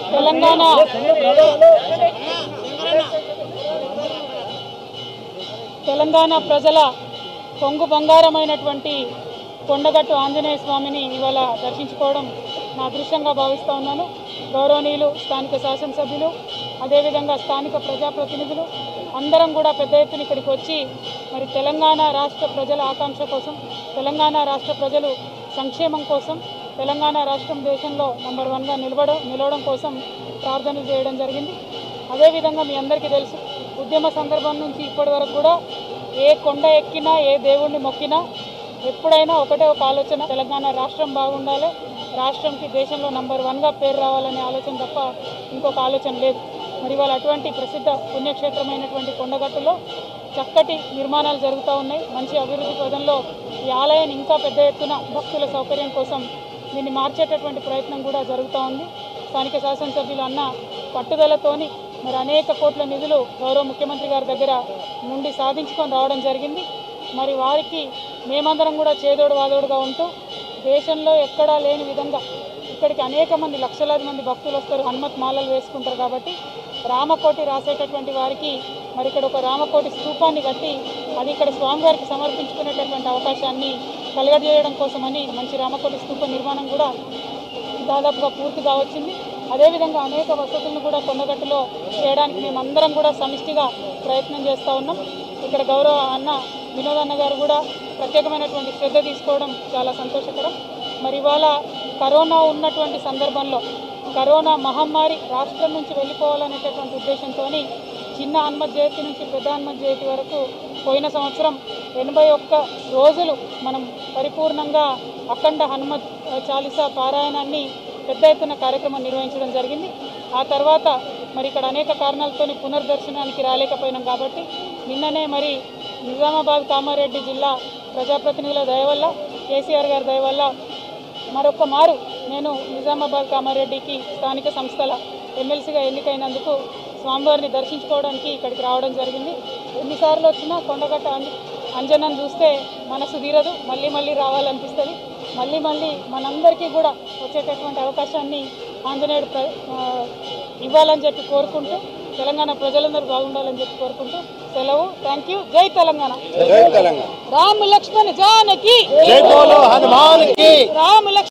తెలంగాణ తెలంగాణ ప్రజల కొంగు బంగారమైనటువంటి కొండగట్టు ఆంజనేయ స్వామిని ఇవాళ దర్శించుకోవడం నా అదృష్టంగా భావిస్తూ ఉన్నాను గౌరవనీయులు స్థానిక శాసనసభ్యులు అదేవిధంగా స్థానిక ప్రజాప్రతినిధులు అందరం కూడా పెద్ద ఎత్తున ఇక్కడికి వచ్చి మరి తెలంగాణ రాష్ట్ర ప్రజల ఆకాంక్ష కోసం తెలంగాణ రాష్ట్ర ప్రజలు సంక్షేమం కోసం తెలంగాణ రాష్ట్రం దేశంలో నెంబర్ వన్గా నిలవడం నిలవడం కోసం ప్రార్థనలు చేయడం జరిగింది అదేవిధంగా మీ అందరికీ తెలుసు ఉద్యమ సందర్భం నుంచి ఇప్పటి వరకు కూడా ఏ కొండ ఎక్కినా ఏ దేవుణ్ణి మొక్కినా ఎప్పుడైనా ఒకటే ఒక ఆలోచన తెలంగాణ రాష్ట్రం బాగుండాలి రాష్ట్రంకి దేశంలో నంబర్ వన్గా పేరు రావాలనే ఆలోచన తప్ప ఇంకొక ఆలోచన లేదు మరి వాళ్ళ అటువంటి ప్రసిద్ధ పుణ్యక్షేత్రమైనటువంటి కొండగట్టులో చక్కటి నిర్మాణాలు జరుగుతూ ఉన్నాయి మంచి అభివృద్ధి పదంలో ఈ ఆలయాన్ని ఇంకా పెద్ద ఎత్తున భక్తుల సౌకర్యం కోసం దీన్ని మార్చేటటువంటి ప్రయత్నం కూడా జరుగుతూ ఉంది స్థానిక శాసనసభ్యులు అన్న పట్టుదలతోని మరి అనేక కోట్ల నిధులు గౌరవ ముఖ్యమంత్రి గారి దగ్గర నుండి సాధించుకొని రావడం జరిగింది మరి వారికి మేమందరం కూడా చేదోడు వాదోడుగా ఉంటూ దేశంలో ఎక్కడా లేని విధంగా ఇక్కడికి అనేక మంది లక్షలాది మంది భక్తులు వస్తారు హనుమత్ మాలలు వేసుకుంటారు కాబట్టి రామకోటి రాసేటటువంటి వారికి మరి ఇక్కడ ఒక రామకోటి స్తూపాన్ని కట్టి అది ఇక్కడ స్వామివారికి సమర్పించుకునేటటువంటి అవకాశాన్ని కలగజేయడం కోసమని మంచి రామకోటి స్తూప నిర్మాణం కూడా దాదాపుగా పూర్తిగా వచ్చింది అదేవిధంగా అనేక వసతులను కూడా కొండగట్టులో చేయడానికి మేమందరం కూడా సమిష్టిగా ప్రయత్నం చేస్తూ ఉన్నాం ఇక్కడ గౌరవ అన్న వినోద్ అన్న గారు కూడా ప్రత్యేకమైనటువంటి శ్రద్ధ తీసుకోవడం చాలా సంతోషకరం మరి ఇవాళ కరోనా ఉన్నటువంటి సందర్భంలో కరోనా మహమ్మారి రాష్ట్రం నుంచి వెళ్ళిపోవాలనేటటువంటి ఉద్దేశంతో చిన్న హనుమత్ జయంతి నుంచి పెద్ద హనుమత్ జయంతి వరకు పోయిన సంవత్సరం ఎనభై ఒక్క రోజులు మనం పరిపూర్ణంగా అఖండ హనుమత్ చాలీసా పారాయణాన్ని పెద్ద ఎత్తున కార్యక్రమం నిర్వహించడం జరిగింది ఆ తర్వాత మరి ఇక్కడ అనేక కారణాలతో పునర్దర్శనానికి రాలేకపోయినాం కాబట్టి నిన్ననే మరి నిజామాబాద్ కామారెడ్డి జిల్లా ప్రజాప్రతినిధుల దయ వల్ల కేసీఆర్ గారి దయ వల్ల మరొక మారు నేను నిజామాబాద్ కామారెడ్డికి స్థానిక సంస్థల ఎమ్మెల్సీగా ఎన్నికైనందుకు స్వామివారిని దర్శించుకోవడానికి ఇక్కడికి రావడం జరిగింది ఎన్నిసార్లు వచ్చినా కొండగట్ట అంజ అంజనం చూస్తే మనసు తీరదు మళ్ళీ మళ్ళీ రావాలనిపిస్తుంది మళ్ళీ మళ్ళీ మనందరికీ కూడా వచ్చేటటువంటి అవకాశాన్ని ఆంజనేయుడు ప్ర ఆ, ఇవ్వాలని చెప్పి కోరుకుంటూ తెలంగాణ ప్రజలందరూ బాగుండాలని చెప్పి కోరుకుంటూ సెలవు థ్యాంక్ యూ జై తెలంగాణ జై తెలంగాణ రామ్ లక్ష్మణ్ జానకి జై బోలో హనుమాన్ కి రామ్ లక్ష్మణ్